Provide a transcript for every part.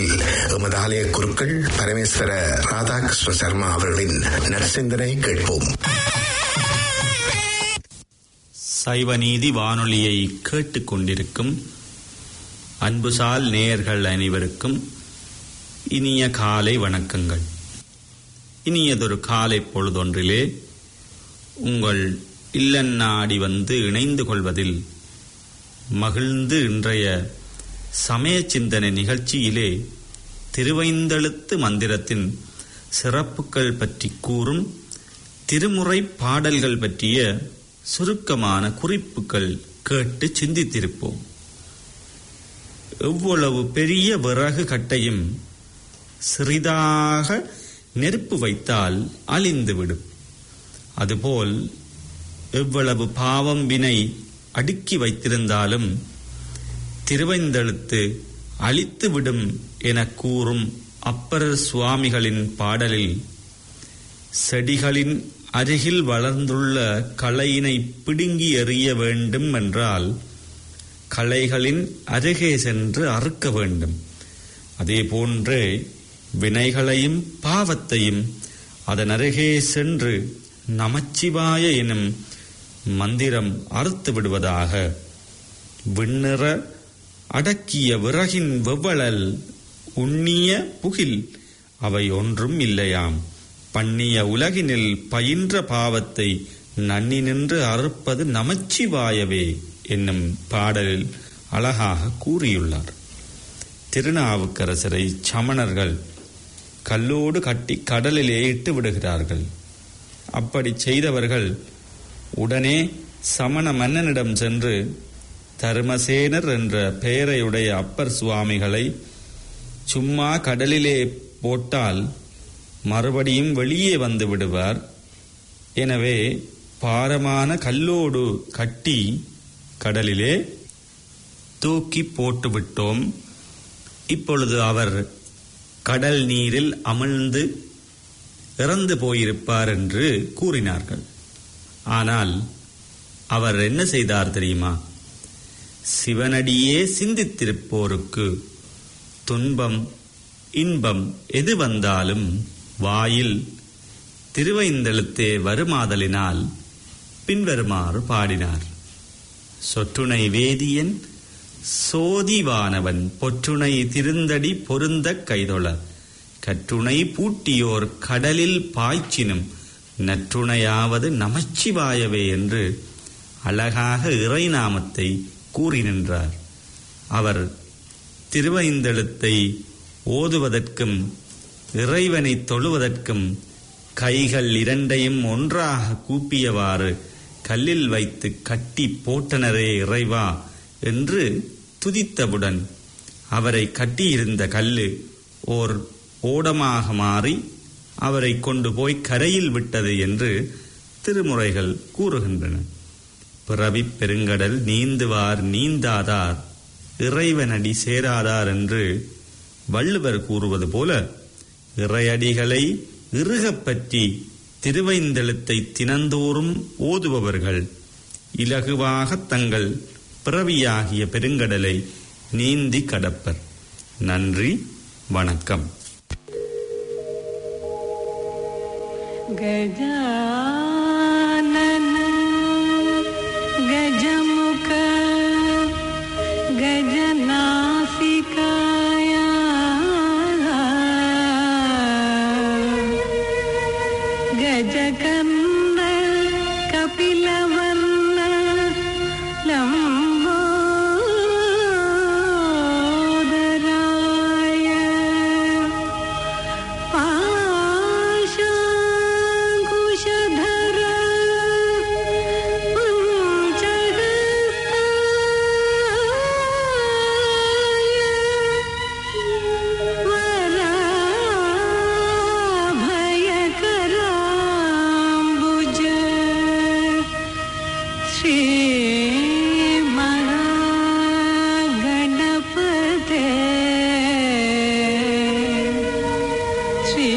நிகழ்ச்சியில் எமது ஆலய குருக்கள் பரமேஸ்வர ராதாகிருஷ்ண சர்மா அவர்களின் நற்சிந்தனை கேட்போம் சைவநீதி வானொலியை கேட்டுக்கொண்டிருக்கும் அன்புசால் நேயர்கள் அனைவருக்கும் இனிய காலை வணக்கங்கள் இனியதொரு காலை பொழுதொன்றிலே உங்கள் இல்லன்னாடி வந்து இணைந்து கொள்வதில் மகிழ்ந்து இன்றைய சமய சிந்தனை நிகழ்ச்சியிலே திருவைந்தெழுத்து மந்திரத்தின் சிறப்புகள் பற்றி கூறும் திருமுறை பாடல்கள் பற்றிய சுருக்கமான குறிப்புகள் கேட்டு சிந்தித்திருப்போம் எவ்வளவு பெரிய விறகு கட்டையும் சிறிதாக நெருப்பு வைத்தால் அழிந்துவிடும் அதுபோல் எவ்வளவு பாவம் வினை அடுக்கி வைத்திருந்தாலும் திருவைந்தெழுத்து அழித்துவிடும் என கூறும் அப்பரர் சுவாமிகளின் பாடலில் செடிகளின் அருகில் வளர்ந்துள்ள களையினை பிடுங்கி எறிய வேண்டும் என்றால் களைகளின் அருகே சென்று அறுக்க வேண்டும் அதே போன்றே வினைகளையும் பாவத்தையும் அதன் அருகே சென்று நமச்சிவாய எனும் மந்திரம் அறுத்து விடுவதாக விண்ணிற அடக்கிய விறகின் வெவ்வளல் உண்ணிய புகில் அவை ஒன்றும் இல்லையாம் பண்ணிய உலகினில் பயின்ற பாவத்தை நன்னி நின்று அறுப்பது நமச்சிவாயவே என்னும் பாடலில் அழகாக கூறியுள்ளார் திருநாவுக்கரசரை சமணர்கள் கல்லோடு கட்டி கடலிலே இட்டு விடுகிறார்கள் அப்படி செய்தவர்கள் உடனே சமண மன்னனிடம் சென்று தர்மசேனர் என்ற பெயரையுடைய அப்பர் சுவாமிகளை சும்மா கடலிலே போட்டால் மறுபடியும் வெளியே வந்து விடுவார் எனவே பாரமான கல்லோடு கட்டி கடலிலே தூக்கி போட்டு விட்டோம் இப்பொழுது அவர் கடல் நீரில் அமிழ்ந்து இறந்து போயிருப்பார் என்று கூறினார்கள் ஆனால் அவர் என்ன செய்தார் தெரியுமா சிவனடியே சிந்தித்திருப்போருக்கு துன்பம் இன்பம் எது வந்தாலும் வாயில் திருவைந்தெழுத்தே வருமாதலினால் பின்வருமாறு பாடினார் சொற்றுணை வேதியன் சோதிவானவன் பொற்றுணை திருந்தடி பொருந்தக் கைதொழ கற்றுணை பூட்டியோர் கடலில் பாய்ச்சினும் நற்றுணையாவது நமச்சிவாயவே என்று அழகாக இறைநாமத்தை கூறி நின்றார் அவர் திருவைந்தெழுத்தை ஓதுவதற்கும் இறைவனை தொழுவதற்கும் கைகள் இரண்டையும் ஒன்றாக கூப்பியவாறு கல்லில் வைத்து கட்டி போட்டனரே இறைவா என்று துதித்தவுடன் அவரை கட்டியிருந்த கல்லு ஓர் ஓடமாக மாறி அவரை கொண்டு போய் கரையில் விட்டது என்று திருமுறைகள் கூறுகின்றன பிறவிப் பெருங்கடல் நீந்துவார் நீந்தாதார் இறைவனடி சேராதார் என்று வள்ளுவர் கூறுவது போல இறையடிகளை இறுகப் பற்றி திருவைந்தெழுத்தை தினந்தோறும் ஓதுபவர்கள் இலகுவாக தங்கள் பிறவியாகிய பெருங்கடலை நீந்தி கடப்பர் நன்றி வணக்கம் गजानन गजमुख गजनासिकाया गजकर्ण कपिलवर्ण लम्बोदराय पाशाङ्कुशधर पञ्चहस्ताय वराभयकराम्बुज श्रीमहागणपते श्री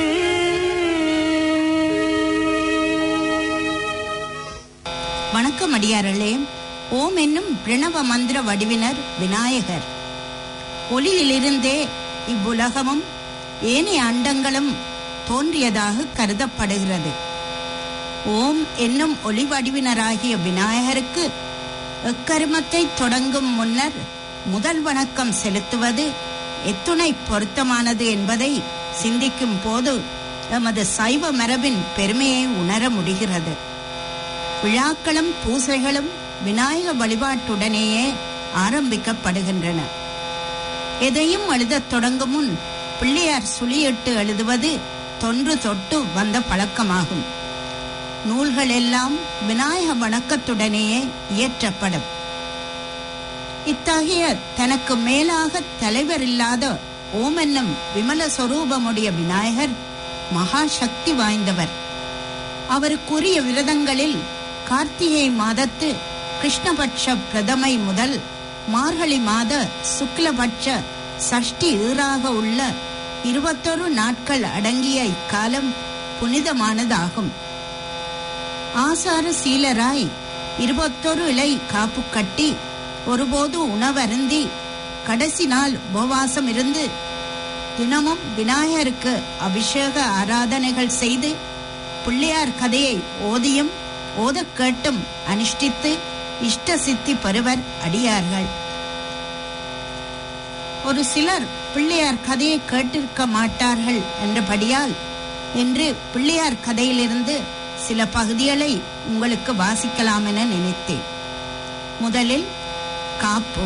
महागणपते அடியார்களே ஓம் என்னும் பிரணவ மந்திர வடிவினர் விநாயகர் ஒளியிலிருந்தே இவ்வுலகமும் ஏனைய அண்டங்களும் தோன்றியதாக கருதப்படுகிறது ஓம் என்னும் ஒளி வடிவினராகிய விநாயகருக்கு எக்கருமத்தை தொடங்கும் முன்னர் முதல் வணக்கம் செலுத்துவது எத்துணை பொருத்தமானது என்பதை சிந்திக்கும் போது எமது சைவ மரபின் பெருமையை உணர முடிகிறது விழாக்களும் பூசைகளும் விநாயக வழிபாட்டுடனேயே ஆரம்பிக்கப்படுகின்றன எதையும் எழுதத் தொடங்கும் முன் பிள்ளையார் சுழியிட்டு எழுதுவது தொன்று தொட்டு வந்த பழக்கமாகும் நூல்கள் எல்லாம் விநாயக வணக்கத்துடனேயே இயற்றப்படும் இத்தகைய தனக்கு மேலாக தலைவர் இல்லாத ஓம் என்னும் விமல சொரூபமுடைய விநாயகர் மகா சக்தி வாய்ந்தவர் அவருக்குரிய விரதங்களில் கார்த்திகை மாதத்து கிருஷ்ணபட்ச பிரதமை முதல் மார்கழி மாத சுக்லபட்ச சஷ்டி ஈறாக உள்ள இருபத்தொரு நாட்கள் அடங்கிய இக்காலம் புனிதமானதாகும் ஆசார சீலராய் இருபத்தொரு இலை காப்பு கட்டி ஒருபோது உணவருந்தி கடைசி நாள் உபவாசம் இருந்து தினமும் விநாயகருக்கு அபிஷேக ஆராதனைகள் செய்து பிள்ளையார் கதையை ஓதியும் ஓதக் கேட்டும் அனுஷ்டித்து இஷ்ட சித்தி பெறுவர் அடியார்கள் ஒரு சிலர் பிள்ளையார் கதையை கேட்டிருக்க மாட்டார்கள் என்றபடியால் என்று பிள்ளையார் கதையிலிருந்து சில பகுதிகளை உங்களுக்கு வாசிக்கலாம் என நினைத்தேன் முதலில் காப்பு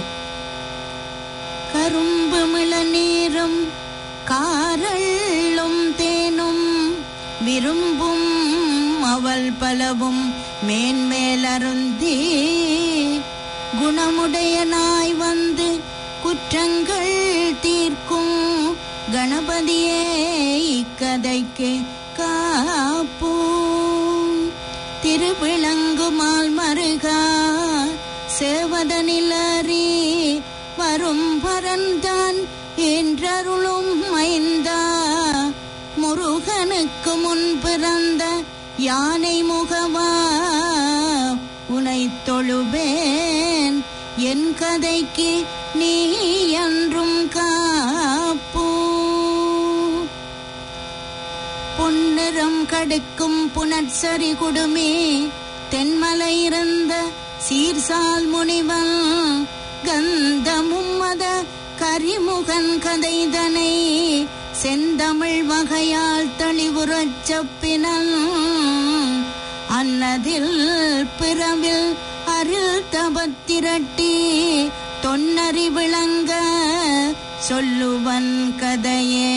கரும்பு மிளநீரும் காரள்ளும் தேனும் விரும்பும் அவள் பலவும் மேன்மேலருந்தி குணமுடைய நாய் வந்து குற்றங்கள் தீர்க்கும் கணபதியே இக்கதைக்கு காப்போ திருவிளங்குமால் மருகா சேவதனிலறி வரும் பரந்தான் என்றருளும் மைந்தா முருகனுக்கு முன் பிறந்த யானை முகவா உனை தொழுவேன் என் கதைக்கு நீ என்றும் காப்போ பொன்னிறம் கடுக்கும் புனற்சரி குடுமே தென்மலை இருந்த சீர்சால் முனிவன் கந்தமும் மத கரிமுகன் கதைதனை செந்தமிழ் வகையால் தெளிவுறச் செப்பினன் அன்னதில் பிறவில் அருள் தபத்திரட்டி தொன்னறி விளங்க சொல்லுவன் கதையே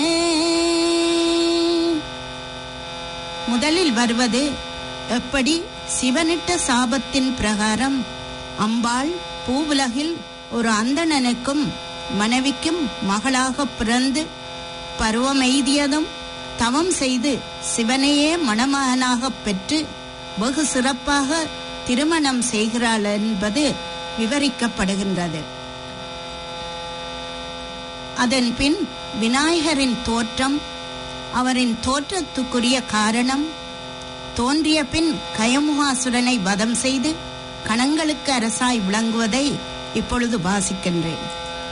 முதலில் வருவது எப்படி சிவனிட்ட சாபத்தின் பிரகாரம் அம்பாள் பூவுலகில் ஒரு அந்தணனுக்கும் மனைவிக்கும் மகளாக பிறந்து பருவமெய்தியதும் தவம் செய்து சிவனையே மணமகனாகப் பெற்று வெகு சிறப்பாக திருமணம் செய்கிறாள் என்பது விவரிக்கப்படுகின்றது அதன் பின் விநாயகரின் தோற்றம் அவரின் தோற்றத்துக்குரிய காரணம் தோன்றிய பின் கயமுகாசுரனை வதம் செய்து கணங்களுக்கு அரசாய் விளங்குவதை இப்பொழுது வாசிக்கின்றேன்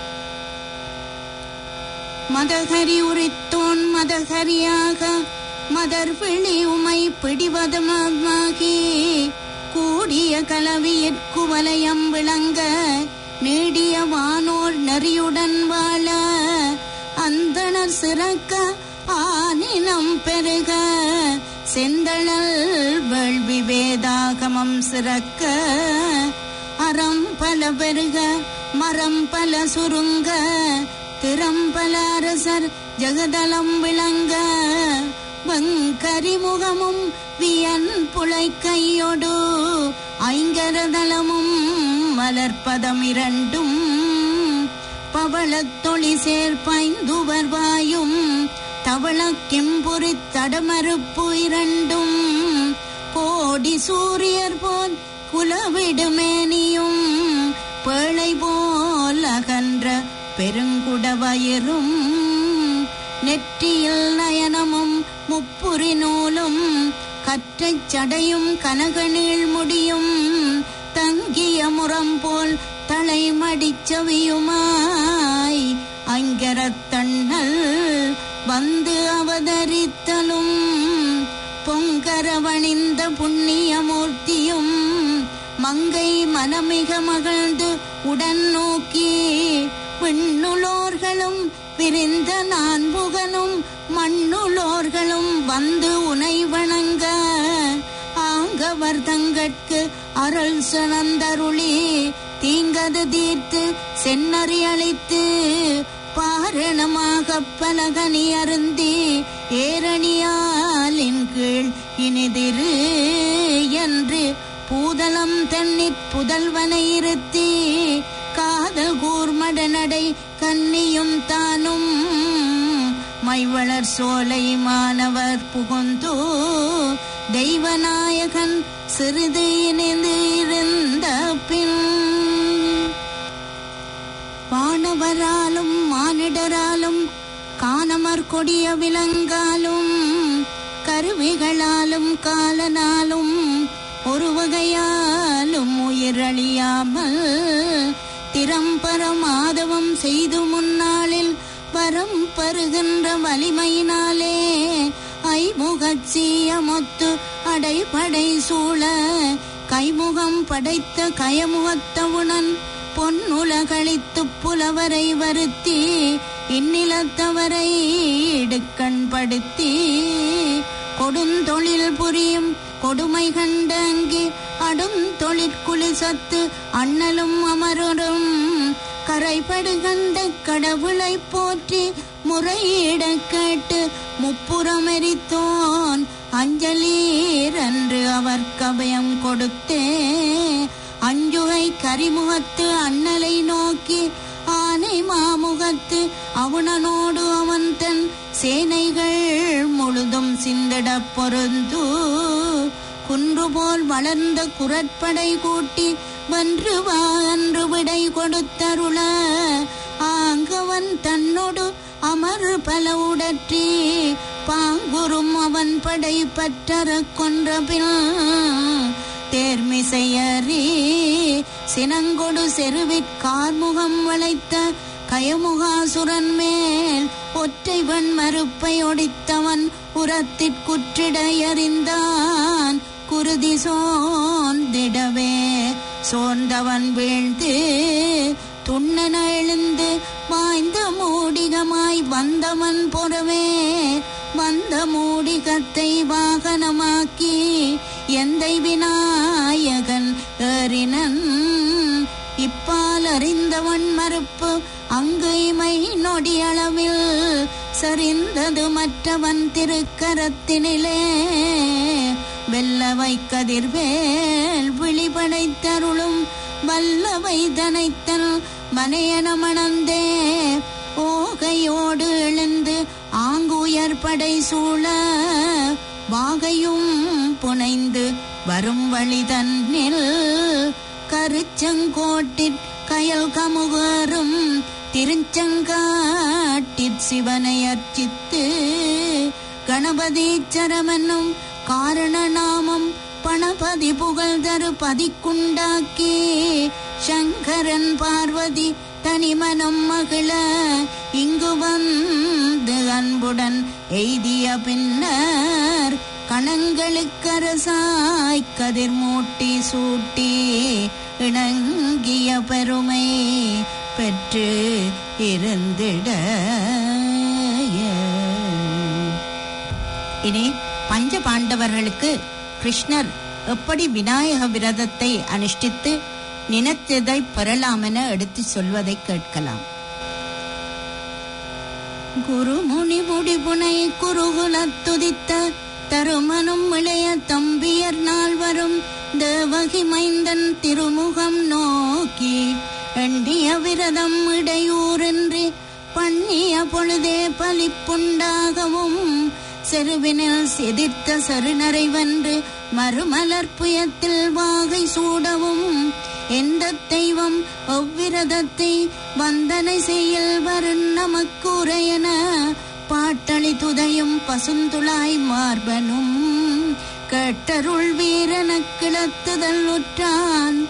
மதகரி உரித்தோன் மதகரியாக மதர் விழி உமை பிடிவதமாகி கூடிய கலவியிற்குவலயம் விளங்க நீடிய வானோர் நெறியுடன் வாழ அந்தணர் சிறக்க ஆனினம் பெருக செந்தழல் வேள்வி வேதாகமம் சிறக்க அறம் பல பெருக மரம் பல சுருங்க திறம்பல அரசர் ஜெகதலம் விளங்க வங்கரிமுகமும் வியன் புலை கையொடு ஐங்கரதலமும் மலர்பதம் இரண்டும் பவளத்தொளி சேர்ப்பைந்துவர் வாயும் தவளக்கிம்புரி தடமறுப்பு இரண்டும் கோடி சூரியர் போல் குலவிடுமேனியும் பேழை போல் அகன்ற பெருங்குடவயரும் நெற்றியில் நயனமும் முப்புரி நூலும் கற்றைச் சடையும் கனகநீள் முடியும் ஆளை மடிச்சவியுமாய் அங்கரத்தண்ணல் வந்து அவதரித்தலும் பொங்கரவணிந்த புண்ணியமூர்த்தியும் மங்கை மனமிக மகிழ்ந்து உடன் நோக்கி விண்ணுளோர்களும் விரிந்த நான்புகனும் மண்ணுளோர்களும் வந்து உனை வணங்க ஆங்கவர் தங்கட்கு அருள் சுனந்தருளி தீங்கது தீர்த்து சென்னறி அளித்து பாரணமாக பலகனி அருந்தி ஏரணியாலின் கீழ் இனிதிரு என்று பூதலம் தன்னிற் புதல்வனை இருத்தி காதல் கூர்மட நடை கன்னியும் தானும் மைவளர் சோலை மாணவர் புகுந்து தெய்வநாயகன் சிறிது இணைந்து இருந்த பின் வானவராலும் மானிடராலும் காணமர் கொடிய விலங்காலும் கருவிகளாலும் காலனாலும் ஒரு வகையாலும் உயிரழியாமல் திறம்பர மாதவம் செய்து முன்னாளில் வரம் பருகின்ற வலிமையினாலே ஐமுகச்சீயமொத்து அடைபடை சூழ கைமுகம் படைத்த கயமுகத்தவுணன் பொன்னுலகளித்துப் புலவரை வருத்தி இந்நிலத்தவரை இடுக்கண் படுத்தி கொடுந்தொழில் புரியும் கொடுமை கண்டங்கி அடும் தொழிற்குழி சத்து அண்ணலும் அமரரும் கரைபடுகண்ட கடவுளை போற்றி முறையிட கேட்டு முப்புறமெரித்தோன் அஞ்சலீர் என்று அவர் கபயம் கொடுத்தே அஞ்சுகை கரிமுகத்து அண்ணலை நோக்கி ஆனை மாமுகத்து அவுணனோடு அவன் தன் சேனைகள் முழுதும் சிந்திடப் பொருந்து குன்று போல் வளர்ந்த குரற்படை கூட்டி வென்று வா என்று விடை கொடுத்தருள ஆங்கவன் தன்னோடு அமர் பல உடற்றி பாங்குறும் அவன் படை பற்றற கொன்ற பின் தேர்மிசையறி சினங்கொடு செருவிற் கார்முகம் வளைத்த கயமுகாசுரன் மேல் ஒற்றை வன் மறுப்பை ஒடித்தவன் உரத்திற்குற்றிடையறிந்தான் குருதி சோர்ந்திடவே சோர்ந்தவன் வீழ்ந்து துண்ணன எழுந்து வாய்ந்த மூடிகமாய் வந்தவன் பொறவே வந்த மூடிகத்தை வாகனமாக்கி எந்தை விநாயகன் ஏறினன் இப்பால் அறிந்தவன் மறுப்பு அங்கு இமை நொடியளவில் சரிந்தது மற்றவன் திருக்கரத்தினிலே வெல்லவை கதிர்வேல் விழிபடைத்தருளும் வல்லவை தனைத்தல் மனையன மணந்தே ஓகையோடு எழுந்து ஆங்குயர் படை சூழ வாகையும் புனைந்து வரும் வழி தன்னில் கருச்சங்கோட்டிற் கயல் கமுகரும் திருச்செங்காட்டிற் சிவனை அர்ச்சித்து கணபதீச்சரமென்னும் காரண நாமம் பணபதி புகழ் தரு பதிக்குண்டாக்கி சங்கரன் பார்வதி தனிமனம் மகிழ இங்கு வந்து அன்புடன் எய்திய பின்னர் கணங்களுக்கரசாய் கதிர் மூட்டி சூட்டி இணங்கிய பெருமை பெற்று இருந்திட இனி பஞ்ச பாண்டவர்களுக்கு கிருஷ்ணர் எப்படி விநாயக விரதத்தை அனுஷ்டித்து நினைத்ததை பெறலாம் என எடுத்து சொல்வதை கேட்கலாம் குருமுனி முடிபுனை குருகுலத் துதித்த தருமனும் இளைய தம்பியர் நால்வரும் தேவகி மைந்தன் திருமுகம் நோக்கி எண்ணிய விரதம் இடையூறின்றி பண்ணிய பொழுதே பலிப்புண்டாகவும் செருவினில் செதிர்த்த சருணரை வென்று மறுமலர் புயத்தில் வாகை சூடவும் எந்த தெய்வம் அவ்விரதத்தை வந்தனை செய்யல் வரும் நமக்கு உரையென பாட்டளி துதையும் பசுந்துளாய் மார்பனும் கேட்டருள் வீரன கிளத்துதல் உற்றான்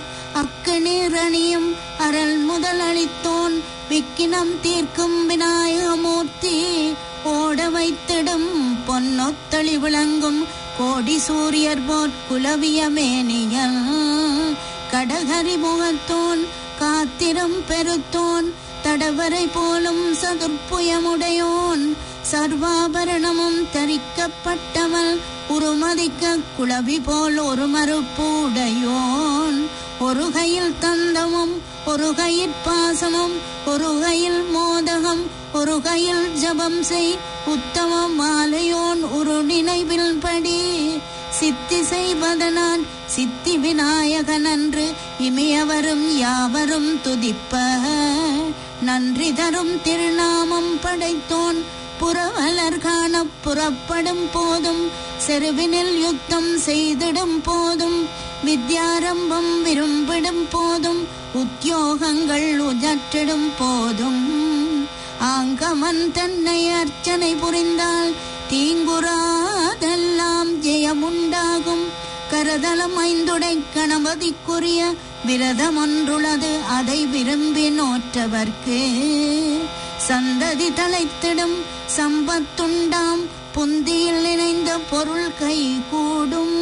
அக்கணீரணியும் அருள் முதல் அளித்தோன் விக்கினம் தீர்க்கும் விநாயகமூர்த்தி ஓட வைத்திடும் பொன்னொத்தளி விளங்கும் கோடி சூரியர் போற் குலவிய மேனியல் கடகரி முகத்தோன் காத்திரம் பெருத்தோன் தடவரை போலும் சதுர்ப்புயமுடையோன் சர்வாபரணமும் தரிக்கப்பட்டவள் உருமதிக்க குளவி போல் ஒரு மறுப்புடையோன் ஒரு கையில் தந்தமும் ஒரு கையில் பாசமும் ஒரு கையில் மோதகம் ஒரு கையில் ஜபம் செய் உத்தம மாலையோன் ஒரு நினைவில் படி சித்தி செய்வதனால் சித்தி விநாயகன் அன்று இமையவரும் யாவரும் துதிப்ப நன்றி தரும் திருநாமம் படைத்தோன் புறவலர் காண புறப்படும் போதும் செருவினில் யுத்தம் செய்திடும் போதும் வித்யாரம்பம் விரும்பிடும் போதும் உத்தியோகங்கள் உதற்றிடும் போதும் ஆங்கமன் தன்னை அர்ச்சனை புரிந்தால் தீங்குறாதெல்லாம் ஜெயமுண்டாகும் கரதலம் ஐந்துடை கணபதிக்குரிய விரதம் ஒன்றுள்ளது அதை விரும்பி நோற்றவர்க்கு சந்ததி தலைத்திடும் சம்பத்துண்டாம் புந்தியில் இணைந்த பொருள் கை கூடும்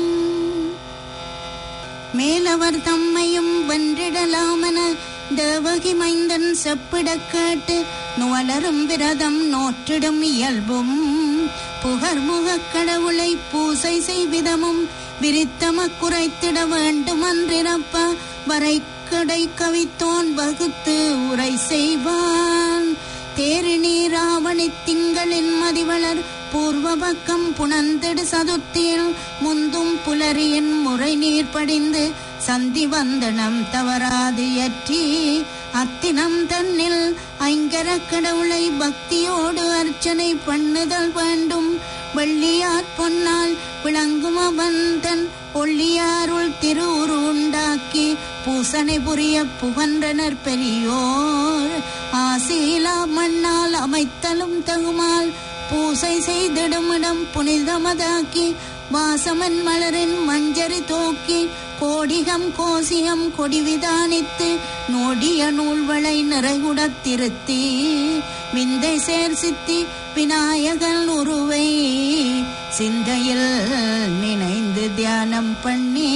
மேலவர் தம்மையும் வென்றிடலாமென தேவகி மைந்தன் செப்பிடக் கேட்டு நுவலரும் விரதம் நோற்றிடும் இயல்பும் புகர்முகக் கடவுளை பூசை செய்விதமும் விரித்தம குறைத்திட வேண்டுமன்றிரப்ப வரை கடை கவித்தோன் வகுத்து உரை செய்வான் தேரிணி ராவணி திங்களின் மதிவளர் பூர்வ பக்கம் புணந்திடு சதுர்த்தியில் முந்தும் புலரியின் முறை நீர் படிந்து சந்தி வந்தனம் தவறாது இயற்றி அத்தினம் தன்னில் ஐங்கர கடவுளை பக்தியோடு அர்ச்சனை பண்ணுதல் வேண்டும் வெள்ளியார் பொன்னால் விளங்கும் அவன் தன் ஒள்ளியாருள் திருவுரு உண்டாக்கி பூசனை புரிய புகன்றனர் பெரியோர் ஆசீலா மண்ணால் அமைத்தலும் தகுமால் பூசை செய்திடுமிடம் புனிதமதாக்கி வாசமன் மலரின் மஞ்சரி தோக்கி கோடிகம் கோசியம் கொடிவிதானித்து நோடிய நூல்வளை நிறைகுடத் திருத்தி விந்தை சேர் சித்தி விநாயகன் உருவை சிந்தையில் நினைந்து தியானம் பண்ணி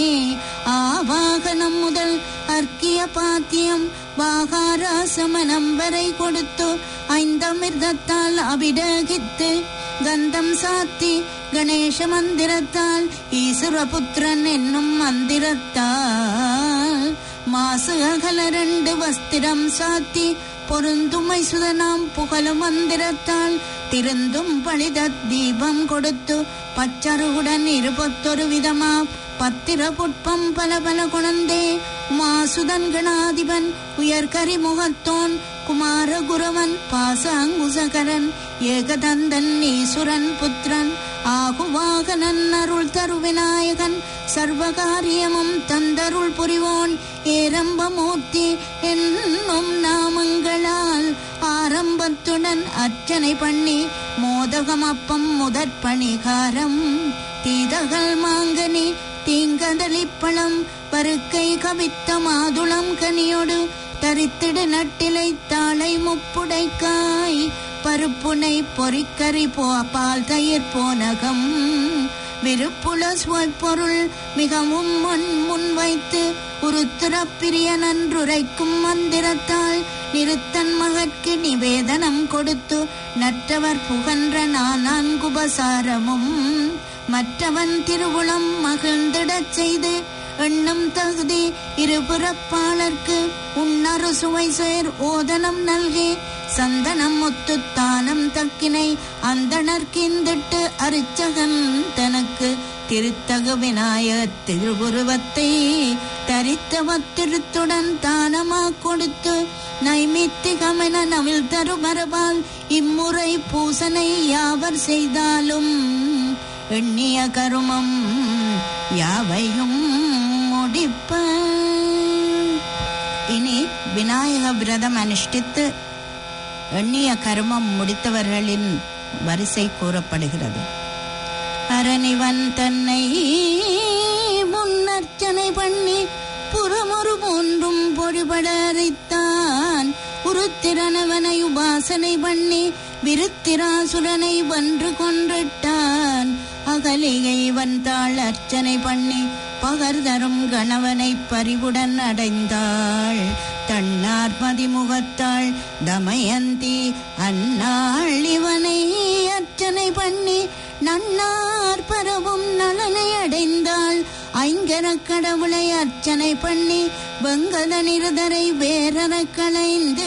ஆவாகனம் முதல் அர்க்கிய பாத்தியம் வாகாராசமனம் வரை கொடுத்து ஐந்தமிர்தத்தால் அபிடகித்து கந்தம் சாத்தி கணேச மந்திரத்தால் ஈசுரபுத்திரன் என்னும் மந்திரத்தால் மாசு அகல ரெண்டு வஸ்திரம் சாத்தி பொருந்துமை சுதனாம் புகழு மந்திரத்தால் திருந்தும் பழித தீபம் கொடுத்து பச்சருகுடன் இருபத்தொரு விதமா பத்திர புட்பம் பல பல குணந்தே மாசுதன் கணாதிபன் உயர்கரி முகத்தோன் குமாரகுரவன் பாசாங்குசகரன் ஏகதந்தன் ஈசுரன் புத்திரன் ஆகுவாகனன் அருள் தரு விநாயகன் சர்வகாரியமும் தந்தருள் புரிவோன் ஏரம்பமூர்த்தி என்னும் நாமங்களால் ஆரம்பத்துடன் அர்ச்சனை பண்ணி மோதகம் அப்பம் முதற் பணிகாரம் தீதகள் மாங்கனி தீங்கதளிப்பழம் பருக்கை கவித்த மாதுளம் கனியோடு தரித்திடு நட்டிலை தாளை முப்புடைக்காய் பருப்புனை பொறிக்கறி போ பால் தயிர் போனகம் விருப்புல சுவைப்பொருள் மிகவும் முன் முன் வைத்து உருத்திர பிரிய நன்றுரைக்கும் மந்திரத்தால் நிறுத்தன் மகற்கு நிவேதனம் கொடுத்து நற்றவர் புகன்ற நான்குபசாரமும் மற்றவன் திருவுளம் மகிழ்ந்திடச் செய்து எண்ணும் தகுதி இருபுறப்பாளர்க்கு உன்னரு சுவை சேர் ஓதனம் நல்கி சந்தனம் முத்துத்தானம் தக்கினை அந்தணர்கிந்திட்டு அரிச்சகன் தனக்கு திருத்தகு விநாயகத் திருவுருவத்தை தரித்தவத்திருத்துடன் தானமா கொடுத்து நைமித்திகமென நவில் தரு மரபால் இம்முறை பூசனை யாவர் செய்தாலும் எண்ணிய கருமம் யாவையும் முடிப்ப இனி விநாயக விரதம் அனுஷ்டித்து எண்ணிய கருமம் முடித்தவர்களின் வரிசை கூறப்படுகிறது அரணிவன் தன்னை முன்னர்ச்சனை பண்ணி புறமோ ஒரு மூன்றும் பொறிபட அரைத்தான் உருத்திரனவனை உபாசனை பண்ணி விருத்திராசுரனை வென்று கொன்றிட்டான் அகலிகை வந்தாள் அர்ச்சனை பண்ணி பகர்தரும் கணவனை பறிவுடன் அடைந்தாள் தன்னார் மதிமுகத்தாள் தமயந்தி அந்நாள் இவனை அர்ச்சனை பண்ணி நன்னார் பரவும் நலனை அடைந்தாள் ஐங்கர கடவுளை அர்ச்சனை பண்ணி வெங்கத நிருதரை வேறற களைந்து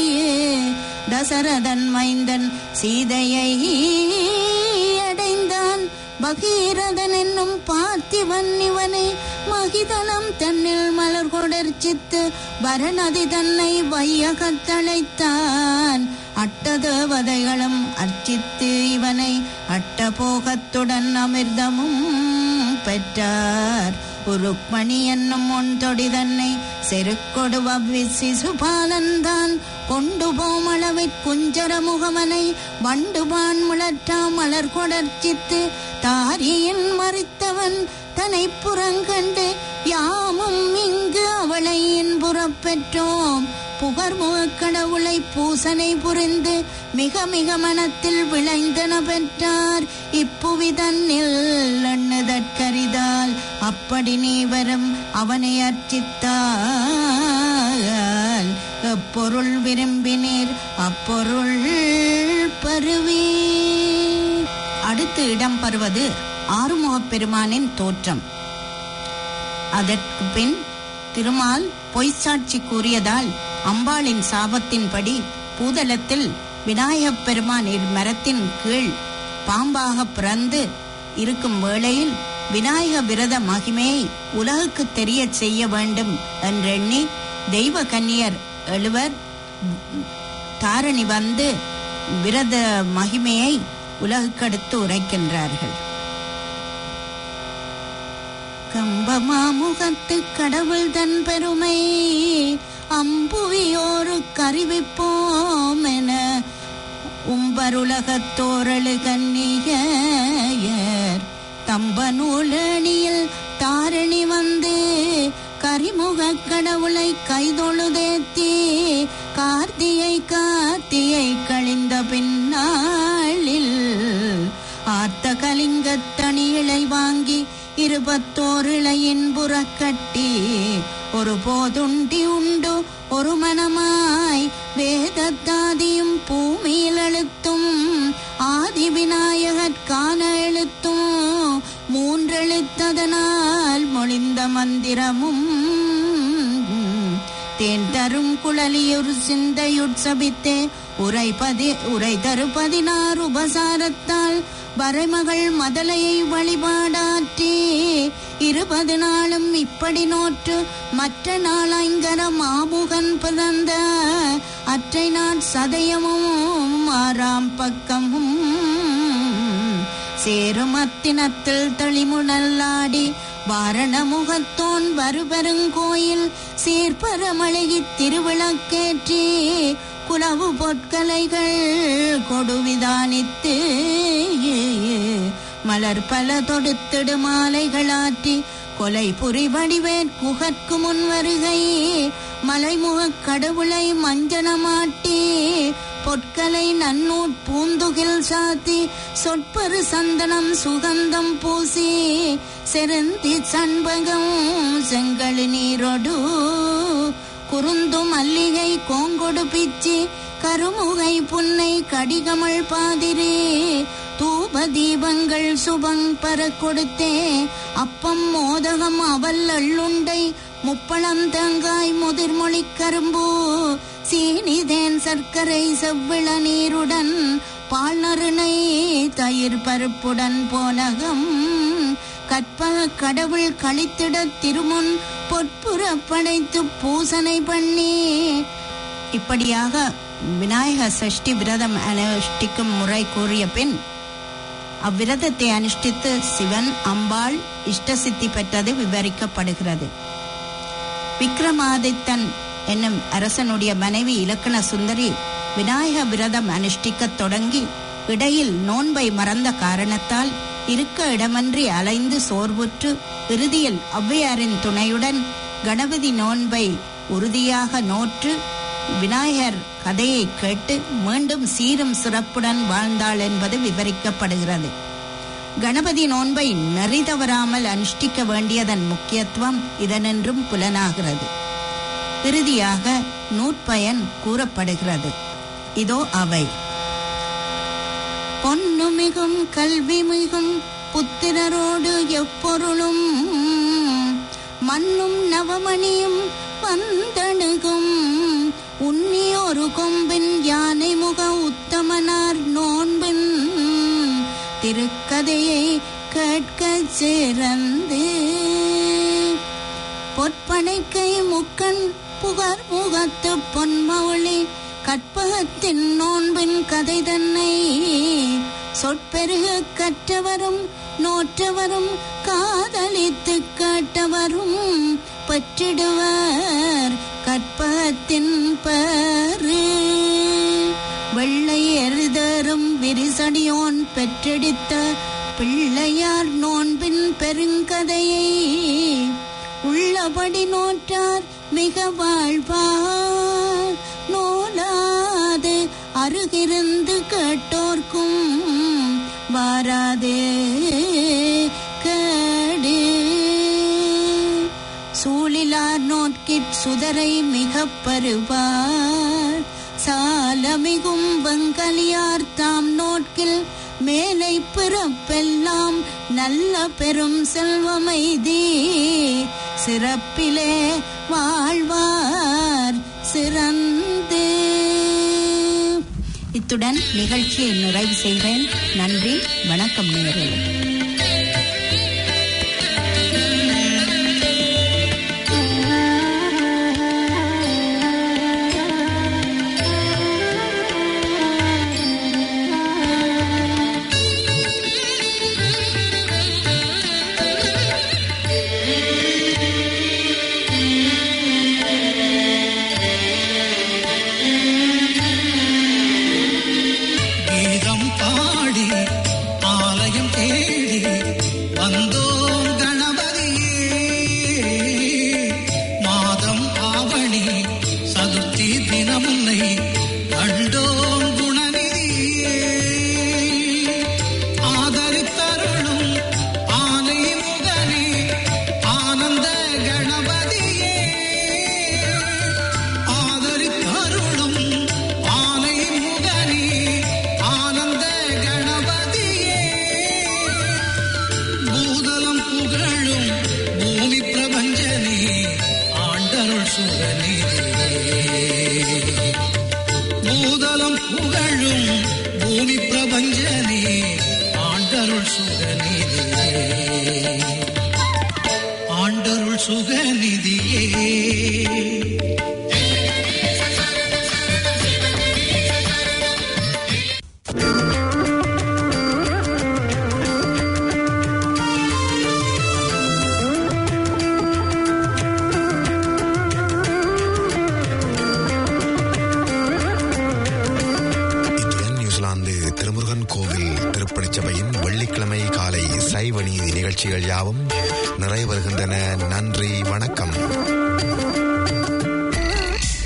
தசரதன் மைந்தன் சீதையை அடைந்தான் பகீரதன் என்னும் பார்த்திவன் இவனை மகிதனம் தன்னில் மலர் கொடர்ச்சித்து வரணதி தன்னை வையகத்தழைத்தான் அட்டதேவதைகளும் அர்ச்சித்து இவனை அட்டபோகத்துடன் அமிர்தமும் பெற்றார் உருக்மணி என்னும் ஒன்றொடி தன்னை செருக்கொடு வவ்வி சிசுபாலன்தான் கொண்டு போமளவிற் குஞ்சர முகமனை வண்டுபான் முழற்றா மலர் கொடர்ச்சித்து தாரியின் மறித்தவன் தனை புறங்கண்டு யாமும் இங்கு அவளை இன்புறப்பெற்றோம் புகர்முகக் கடவுளை பூசனை புரிந்து மிக மிக மனத்தில் விளைந்தன பெற்றார் இப்புவி தன்னில் எண்ணுதற்கரிதால் அப்படி நீ வரும் அவனை அர்ச்சித்தால் எப்பொருள் விரும்பினீர் அப்பொருள் பருவி அடுத்து இடம்பெறுவது ஆறுமுகப் பெருமானின் தோற்றம் அதற்கு பின் திருமால் பொய்ச்சாட்சி கூறியதால் அம்பாளின் சாபத்தின்படி பூதலத்தில் விநாயகப் பெருமான் மரத்தின் கீழ் பாம்பாக பிறந்து இருக்கும் வேளையில் விநாயக விரத மகிமையை உலகுக்கு தெரியச் செய்ய வேண்டும் என்றெண்ணி தெய்வ கன்னியர் எழுவர் தாரணி வந்து விரத மகிமையை உலகுக்கடுத்து உரைக்கின்றார்கள் கம்பமாமுகத்து கடவுள் தன் பெருமை அம்புவியோரு கருவிப்போம் என உம்பருலகத்தோரழு கன்னியர் தம்ப நூலணியில் தாரணி வந்து கரிமுகக் கடவுளை கைதொழுதேத்தி கார்த்தியை கார்த்தியை கழிந்த பின்னாளில் ஆர்த்த கலிங்கத்தணிகளை வாங்கி இருபத்தோரிழையின் புறக்கட்டி ஒரு போதுண்டி உண்டு ஒரு மனமாய் வேதத்தாதியும் பூமியில் எழுத்தும் ஆதி விநாயகற்கான எழுத்தும் மூன்றெழுத்ததனால் மொழிந்த மந்திரமும் தேன் தரும் குழலியொரு சிந்தையுட்சபித்தே உரைபதி உரை தரு பதினாறு உபசாரத்தால் வரைமகள் மதலையை வழிபாடாற்றி இருபது நாளும் இப்படி நோற்று மற்ற நாளைங்கர மாமுகன் பிறந்த அற்றை நாள் சதயமும் ஆறாம் பக்கமும் சேருமத்தினத்தில் தெளிமுடல்லாடி வாரணமுகத்தோன் வருபெருங்கோயில் சீர்பரமழகித் திருவிளக்கேற்றி குலவு பொற்கலைகள் கொடுவிதானித்து மலர் பல தொடுத்திடு மாலைகளாற்றி கொலை புரி வடிவேற் குகற்கு முன் வருகை மலைமுகக் கடவுளை மஞ்சனமாட்டி பொற்கலை நன்னூட் பூந்துகில் சாத்தி சொற்பரு சந்தனம் சுகந்தம் பூசி செருந்தி சண்பகம் செங்கழு நீரொடு குறுந்து மல்லிகை கோங்கொடு பிச்சி கருமுகை புன்னை கடிகமள் பாதிரே தூப தீபங்கள் சுபங் பர கொடுத்தே அப்பம் மோதகம் அவல் அள்ளுண்டை முப்பழம் தேங்காய் முதிர்மொழி கரும்பு சீனிதேன் சர்க்கரை செவ்விள நீருடன் பால் நறுனை தயிர் பருப்புடன் போனகம் கற்பக கடவுள் கழித்திட திருமுன் பொற்புற படைத்து பூசனை பண்ணி இப்படியாக விநாயக சஷ்டி விரதம் அனுஷ்டிக்கும் முறை கூறிய பின் அவ்விரதத்தை அனுஷ்டித்து சிவன் அம்பாள் இஷ்டசித்தி பெற்றது விவரிக்கப்படுகிறது விக்ரமாதித்தன் என்னும் அரசனுடைய மனைவி இலக்கண சுந்தரி விநாயக விரதம் அனுஷ்டிக்கத் தொடங்கி இடையில் நோன்பை மறந்த காரணத்தால் இருக்க இடமன்றி அலைந்து சோர்வுற்று இறுதியில் ஔவையாரின் துணையுடன் கணபதி நோன்பை உறுதியாக நோற்று விநாயகர் கதையை கேட்டு மீண்டும் சீரும் சிறப்புடன் வாழ்ந்தாள் என்பது விவரிக்கப்படுகிறது கணபதி நோன்பை நெறி தவறாமல் அனுஷ்டிக்க வேண்டியதன் முக்கியத்துவம் இதனென்றும் புலனாகிறது இறுதியாக நூற்பயன் கூறப்படுகிறது இதோ அவை பொன்னு மிகும் கல்வி மிகும் புத்திரரோடு எப்பொருளும் மண்ணும் நவமணியும் வந்தணுகும் உன்னி ஒரு கொம்பின் யானை முக உத்தமனார் நோன்பின் திருக்கதையை கேட்கச் சிறந்து பொற்பனைக்கை முக்கண் புகர் முகத்து பொன்மௌளி கற்பகத்தின் நோன்பின் கதை தன்னை சொற்பெருக கற்றவரும் நோற்றவரும் காதலித்து கேட்டவரும் பெற்றிடுவர் கற்பகத்தின் பரு வெள்ளை எருதரும் விரிசடியோன் பெற்றெடுத்த பிள்ளையார் நோன்பின் பெருங்கதையை உள்ளபடி நோற்றார் மிக வாழ்வார் நோலாது அருகிருந்து கேட்டோர்க்கும் வாராதே கேடு சூழிலார் நோட்கிற் சுதரை மிகப் பருவார் சாலமிகும் வெங்கலியார் தாம் நோட்கில் மேலை பிறப்பெல்லாம் நல்ல பெரும் செல்வமைதி சிறப்பிலே வாழ்வார் சிறந்து இத்துடன் நிகழ்ச்சியை நிறைவு செய்கிறேன் நன்றி வணக்கம் நேர்களே கீதம் பாடி ஆலயம் தேடி வந்தோம் கணபதியே மாதம் ஆவணி சதுர்த்தி தினமுன்னை கண்டோம் குணநிதியே ஆதரித்தருளும் ஆனை முகனே ஆனந்த கணபதியே ஆதரித்தருளும் ஆனை முகனே ஆனந்த கணபதியே பூதலம் புகழும் பூமி பிரபஞ்சனே ஆண்டருள் சுகனே பூதலம் புகழும் பூமி பிரபஞ்சனே ஆண்டருள் சுகநிதியே ஆண்டருள் சுகநிதியே இத்துடன் நியூசிலாந்து திருமுருகன் கோவில் திருப்பணிச் சபையின் வெள்ளிக்கிழமை காலை சைவ நீதி நிகழ்ச்சிகள் யாவும் நிறைவருகின்றன நன்றி வணக்கம்